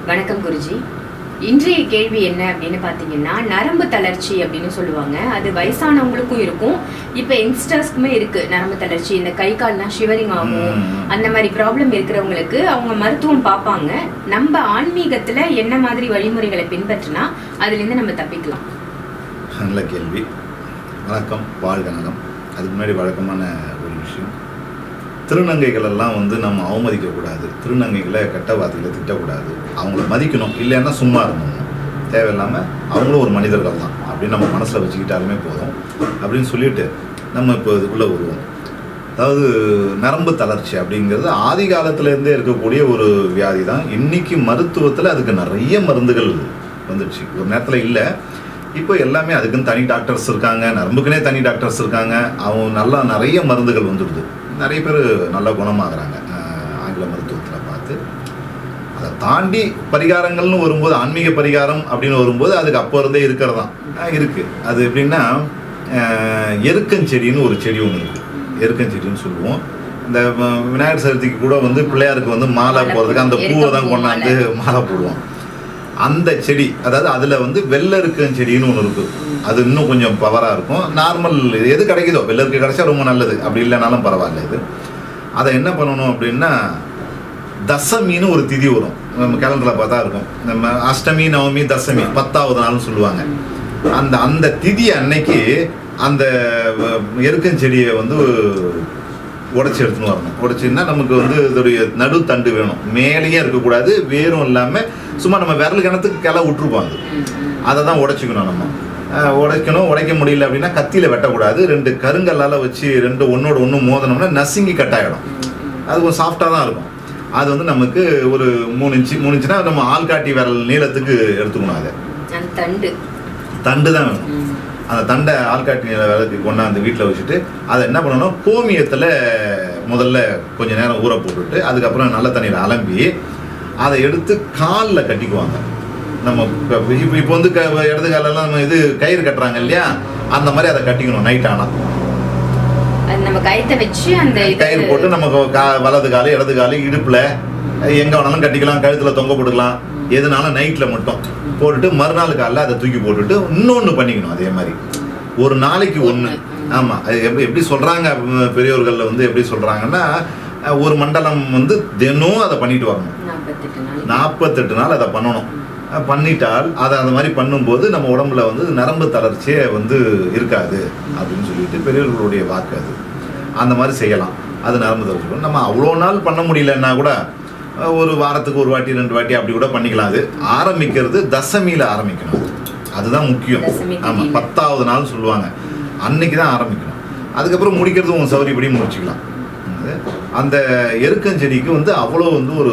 வணக்கம் குருஜி இன்றைய கேள்வி என்ன அப்படின்னு பார்த்தீங்கன்னா நரம்பு தளர்ச்சி அப்படின்னு சொல்லுவாங்க அது வயசானவங்களுக்கும் இருக்கும் இப்போ யங்ஸ்டர்ஸ்க்குமே இருக்கு நரம்பு தளர்ச்சி இந்த கை கால்லாம் ஷிவரிங் ஆகும் ம். அந்த மாதிரி ப்ராப்ளம் இருக்கிறவங்களுக்கு அவங்க மருத்துவம் பார்ப்பாங்க நம்ம ஆன்மீகத்துல என்ன மாதிரி வழிமுறைகளை பின்பற்றினா அதுல இருந்து நம்ம தப்பிக்கலாம் நல்ல கேள்வி வணக்கம் வாழ்க நலம் அதுக்கு முன்னாடி வழக்கமான ஒரு விஷயம் திருநங்கைகள் எல்லாம் வந்து நம்ம அவமதிக்கக்கூடாது திருநங்கைகளை கெட்ட வார்த்தைகளை திட்டக்கூடாது அவங்கள மதிக்கணும் இல்லைன்னா சும்மா இருக்கணும் தேவையில்லாமல் அவங்களும் ஒரு மனிதர்கள் தான் அப்படின்னு நம்ம மனசில் வச்சுக்கிட்டாலுமே போதும் அப்படின்னு சொல்லிட்டு நம்ம இப்போ இதுக்குள்ளே வருவோம் அதாவது நரம்பு தளர்ச்சி அப்படிங்கிறது ஆதி காலத்துலேருந்தே இருக்கக்கூடிய ஒரு வியாதி தான் இன்னைக்கு மருத்துவத்தில் அதுக்கு நிறைய மருந்துகள் வந்துடுச்சு ஒரு நேரத்தில் இல்லை இப்போ எல்லாமே அதுக்குன்னு தனி டாக்டர்ஸ் இருக்காங்க நரம்புக்குனே தனி டாக்டர்ஸ் இருக்காங்க அவங்க நல்லா நிறைய மருந்துகள் வந்துடுது நிறைய பேர் நல்லா குணமாகறாங்க ஆஹ் ஆங்கில மருத்துவத்தில் பார்த்து அதை தாண்டி பரிகாரங்கள்னு வரும்போது ஆன்மீக பரிகாரம் அப்படின்னு வரும்போது அதுக்கு அப்போ இருந்தே இருக்கிறதான் இருக்கு அது எப்படின்னா ஆஹ் எருக்கஞ்செடின்னு ஒரு செடி ஒன்று இருக்கு எருக்கஞ்செடின்னு சொல்லுவோம் இந்த வ- விநாயகர் சதுர்த்திக்கு கூட வந்து பிள்ளையாருக்கு வந்து மாலை மாலை போடுறதுக்கு அந்த போடுவோம். பூவை தான் எருக்கம் பூ கொண்டாந்து மாலை போடுவோம் அந்த செடி அதாவது அதில் வந்து வெள்ளருக்கன் செடின்னு ஒன்று இருக்கு அது இன்னும் கொஞ்சம் பவராக இருக்கும் நார்மல் எது கிடைக்குதோ வெள்ளருக்கு கிடைச்சா ரொம்ப நல்லது அப்படி இல்லைனாலும் பரவாயில்ல இது அதை என்ன பண்ணணும் அப்படின்னா தசமின்னு ஒரு திதி வரும் நம்ம கேலண்டரில் பார்த்தா இருக்கும் நம்ம அஷ்டமி நவமி தசமி பத்தாவது நாள்னு சொல்லுவாங்க அந்த அந்த திதி அன்னைக்கு அந்த வ- எருக்கஞ்செடியை வந்து உடச்சி எடுத்துன்னு வரணும் உடச்சின்னா நமக்கு வந்து இதோடைய நடுத்தண்டு வேணும் மேலேயும் இருக்கக்கூடாது வேரும் இல்லாமல் சும்மா நம்ம விரல் கிணத்துக்கு கிளை விட்டுருப்பாங்க அதை தான் உடைச்சிக்கணும் நம்ம அஹ் உடைக்கணும் உடைக்க முடியல அப்படின்னா கத்தியில் வெட்டக்கூடாது ரெண்டு கருங்கல்லால் வச்சு ரெண்டு ஒன்றோட ஒன்று மோதனோம்னா நசுங்கி கட்டாயிடும் அது கொஞ்சம் சாஃப்டாக தான் இருக்கும் அது வந்து நமக்கு ஒரு மூணு இன்ச்சு மூணு இன்ச்சுனா நம்ம ஆள்காட்டி விரல் நீளத்துக்கு எடுத்துக்கணும் அதை அந்த தண்டு தண்டு தான் வேணும் ம். அந்த தண்டை ஆள்காட்டி விளக்கு கொண்டாந்து வீட்டில் வச்சுட்டு அதை என்ன பண்ணணும் கோமியத்தில் முதல்ல கொஞ்ச நேரம் ஊற போட்டுட்டு அதுக்கப்புறம் நல்ல தண்ணியில் அலம்பி அதை எடுத்து காலில் கட்டிக்குவாங்க நம்ம இப்போ இப்போ இப்போ வந்து க இடது காலெல்லாம் நம்ம இது கயிறு கட்டுறாங்க இல்லையா அந்த மாதிரி அதை கட்டிக்கணும் நைட் ஆனால் அது நம்ம கயத்தை வச்சு அந்த இது- கயிறு போட்டு நமக்கு கா வலது காலு இடது காலு இடுப்பில் எங்கே வேணாலும் கட்டிக்கலாம் கழுத்தில் தொங்க போட்டுக்கலாம் எதுனாலும் நைட்டில் மட்டும் போட்டுட்டு மறுநாள் காலைல அதை தூக்கி போட்டுட்டு இன்னொன்று பண்ணிக்கணும் அதே மாதிரி ஒரு நாளைக்கு ஒன்று ஆமாம் அது எப்படி எப்படி சொல்கிறாங்க பெரியவர்களில் வந்து எப்படி சொல்கிறாங்கன்னா அஹ், ஒரு மண்டலம் வந்து தினம் அதை பண்ணிட்டு வரணும் நாற்பத்தெட்டு நாளைக்கு. நாற்பத்தெட்டு நாள் அதை பண்ணணும் அஹ் பண்ணிட்டால் அதை அந்த மாதிரி பண்ணும்போது நம்ம உடம்புல வந்து நரம்பு தளர்ச்சியே வந்து இருக்காது அப்படின்னு சொல்லிட்டு பெரியவர்களுடைய வாக்கு அது அந்த மாதிரி செய்யலாம் அது நரம்பு தளர்ச்சி வரும். நம்ம அவ்வளோ நாள் பண்ண முடியலன்னா கூட அஹ், ஒரு வாரத்துக்கு ஒரு வாட்டி ரெண்டு வாட்டி அப்படி கூட பண்ணிக்கலாம் அது ஆரம்பிக்கிறது தசமியில் ஆரம்பிக்கணும் அது. அதுதான் முக்கியம் தசமி திதியில. ஆமாம் பத்தாவது நாள் சொல்லுவாங்க அன்னைக்கு தான் ஆரம்பிக்கணும் அதுக்கப்புறம் முடிக்கிறது உங்கள் சௌரியப்படி முடிச்சுக்கலாம் அது அந்த எருக்கஞ்செடிக்கு வந்து அவ்வளோ வந்து ஒரு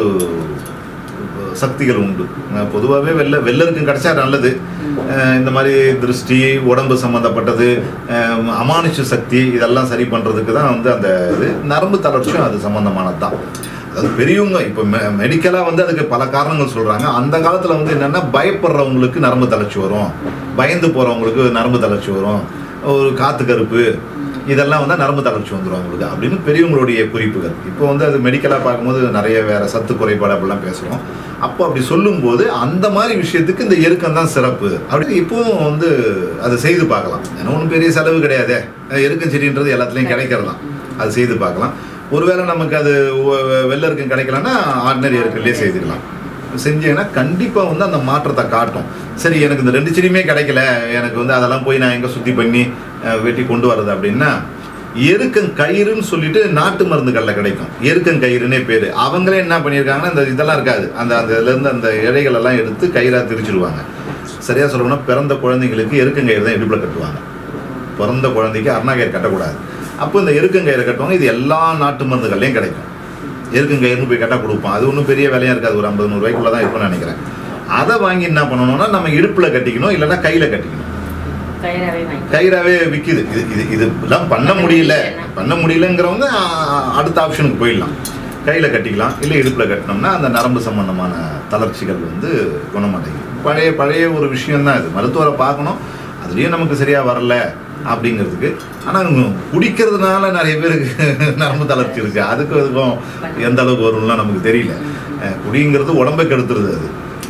சக்திகள் உண்டு பொதுவாகவே வெள்ள வெள்ளருக்கும் கிடைச்சா நல்லது அஹ் இந்த மாதிரி திருஷ்டி உடம்பு சம்மந்தப்பட்டது அஹ் அமானுஷ சக்தி இதெல்லாம் சரி பண்ணுறதுக்கு தான் வந்து அந்த இது நரம்பு தளர்ச்சியும் அது சம்மந்தமானது தான் அதாவது பெரியவங்க இப்போ மெ மெடிக்கலாக வந்து அதுக்கு பல காரணங்கள் சொல்கிறாங்க அந்த காலத்தில் வந்து என்னென்னா பயப்படுறவங்களுக்கு நரம்பு தளர்ச்சி வரும் பயந்து போகிறவங்களுக்கு நரம்பு தளர்ச்சி வரும் ஒரு காற்று கருப்பு இதெல்லாம் வந்து நரம்பு தளர்ச்சி வந்துடும் அவங்களுக்கு அப்படின்னு பெரியவங்களுடைய குறிப்புகள் இப்போ வந்து அது மெடிக்கலாக பார்க்கும்போது நிறைய வேற சத்து குறைபாடு அப்படிலாம் பேசுகிறோம் அப்போ அப்படி சொல்லும்போது அந்த மாதிரி விஷயத்துக்கு இந்த எருக்கம் தான் சிறப்பு அப்படி இப்போவும் வந்து அதை செய்து பார்க்கலாம் ஏன்னா ஒன்றும் பெரிய செலவு கிடையாதே எருக்கம் செடின்றது எல்லாத்துலேயும் கிடைக்கிறது தான் அது செய்து பார்க்கலாம் ஒருவேளை நமக்கு அது ஒ- வெள்ளை இருக்கும் கிடைக்கலன்னா ஆர்டினரி எருக்கல்லே செய்துக்கலாம் செஞ்சீங்கன்னா கண்டிப்பாக வந்து அந்த மாற்றத்தை காட்டும் சரி எனக்கு இந்த ரெண்டு செடியுமே கிடைக்கல எனக்கு வந்து அதெல்லாம் போய் நான் எங்கே சுத்தி பண்ணி அஹ், வெட்டி கொண்டு வர்றது அப்படின்னா எருக்கன் கயிறுன்னு சொல்லிட்டு நாட்டு மருந்துகளில் கிடைக்கும் எருக்கன் கயிறுனே பேர் அவங்களே என்ன பண்ணியிருக்காங்கன்னா இந்த இதெல்லாம் இருக்காது அந்த அந்த இதுலேருந்து அந்த இழைகள் எல்லாம் எடுத்து கயிறாக திரிச்சிடுவாங்க சரியாக சொல்லணும்னா பிறந்த குழந்தைங்களுக்கு எருக்கங்கயிறு தான் இடுப்பில் கட்டுவாங்க பிறந்த குழந்தைக்கு அருணாகயிறு கட்டக்கூடாது அப்போ இந்த எருக்கங்கயிறு கட்டுவாங்க இது எல்லா நாட்டு மருந்துகள்லையும் கிடைக்கும் எருக்கங்கயிறுன்னு போய் கட்ட கொடுப்போம் அது ஒன்றும் பெரிய விலையாக இருக்காது ஒரு ஐம்பது நூறுரூவாய்க்குள்ளே தான் இருக்கும்னு நினைக்கிறேன் அதை வாங்கி என்ன பண்ணணும்னா நம்ம இடுப்பில் கட்டிக்கணும் இல்லைன்னா கையில் கட்டிக்கணும் கயிறாவே வாங்கி கயிறாவே விற்கிது இது இது இதெல்லாம் பண்ண முடியல பண்ண முடியலங்கிறவங்க ஆ, அடுத்த ஆப்ஷனுக்கு போயிடலாம் கையில் கட்டிக்கலாம் இல்லை இடுப்பில் கட்டினோம்னா அந்த நரம்பு சம்பந்தமான தளர்ச்சிகள் வந்து குணமடையும் பழைய பழைய ஒரு விஷயம்தான் இது மருத்துவரை பார்க்கணும் அதுலேயும் நமக்கு சரியாக வரல அப்படிங்கிறதுக்கு ஆனால் குடிக்கிறதுனால நிறைய பேருக்கு நரம்பு தளர்ச்சி இருக்குது அதுக்கும் அதுக்கும் எந்த அளவுக்கு வரும்லாம் நமக்கு தெரியல அஹ் குடிங்கிறது உடம்பை கெடுத்துருது அது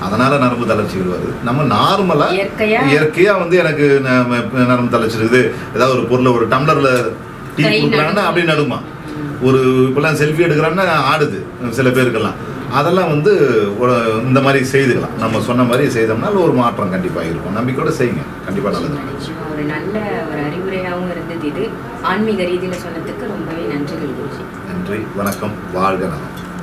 அதனால நரம்பு தளர்ச்சிகள் வருது நம்ம நார்மலா இயற்கையா இயற்கையா வந்து எனக்கு ந- ம- நரம்பு தளர்ச்சி இருக்குது ஏதாவது ஒரு பொருளை ஒரு டம்ளர்ல டீ கை கொடுக்குறாங்கன்னா நடுங்கும். அப்படி நடுமா ஒரு இப்பெல்லாம் செல்ஃபி எடுக்கிறான்னா ஆடுது சில பேருக்கெல்லாம் அதெல்லாம் வந்து ஒரு- இந்த மாதிரி செய்துக்கலாம் நம்ம சொன்ன மாதிரி செய்தோம்னா அதுல ஒரு மாற்றம் கண்டிப்பாக இருக்கும் நம்பிக்கையோட செய்யுங்க கண்டிப்பாக நல்லது நடக்கும். நிச்சயமா ஒரு நல்ல ஒரு அறிவுரையாகவும் இருந்தது இது ஆன்மீக ரீதியில சொன்னதுக்கு ரொம்பவே நன்றிகள் குருஜி நன்றி வணக்கம் வாழ்க நலம்